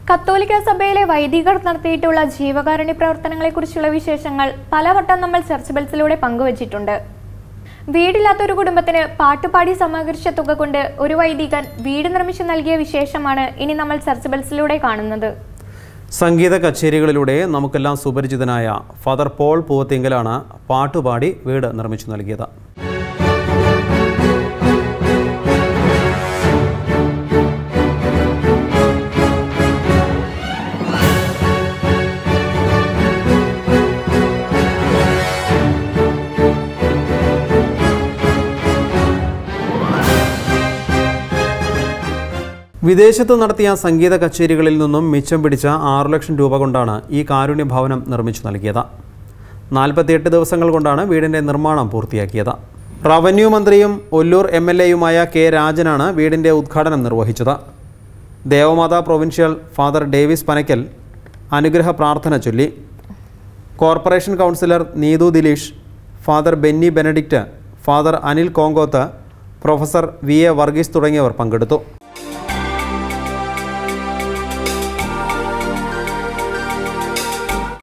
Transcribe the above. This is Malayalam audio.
കത്തോലിക്ക സഭയിലെ വൈദികർ നടത്തിയിട്ടുള്ള ജീവകാരുണ്യ പ്രവർത്തനങ്ങളെക്കുറിച്ചുള്ള വിശേഷങ്ങൾ പലവട്ടം നമ്മൾ ചർച്ച് ബെൽസിലൂടെ പങ്കുവച്ചിട്ടുണ്ട് വീടില്ലാത്ത ഒരു കുടുംബത്തിന് പാട്ടുപാടി സമാഹരിച്ച തുക കൊണ്ട് ഒരു വൈദികൻ വീട് നിർമ്മിച്ചു നൽകിയ വിശേഷമാണ് ഇനി നമ്മൾ ചർച്ച് ബെൽസിലൂടെ കാണുന്നത് സംഗീത കച്ചേരികളിലൂടെ നമുക്കെല്ലാം സുപരിചിതനായ ഫാദർ പോൾ പൂവത്തിങ്കലാണ് പാട്ടുപാടി വീട് നിർമ്മിച്ചു നൽകിയത് വിദേശത്ത് നടത്തിയ സംഗീത കച്ചേരികളിൽ നിന്നും മിച്ചം പിടിച്ച ആറു ലക്ഷം രൂപ കൊണ്ടാണ് ഈ കാരുണ്യ ഭവനം നിർമ്മിച്ചു നൽകിയത് നാൽപ്പത്തിയെട്ട് ദിവസങ്ങൾ കൊണ്ടാണ് വീടിൻ്റെ നിർമ്മാണം പൂർത്തിയാക്കിയത് റവന്യൂ മന്ത്രിയും ഒല്ലൂർ എം എൽ എയുമായ കെ രാജനാണ് വീടിൻ്റെ ഉദ്ഘാടനം നിർവഹിച്ചത് Devamatha provincial father Davis Panakkal അനുഗ്രഹ പ്രാർത്ഥന ചൊല്ലി corporation councillor Neethu Dileesh father Benny Benedict father Anil Kongoth professor V A Varghese തുടങ്ങിയവർ പങ്കെടുത്തു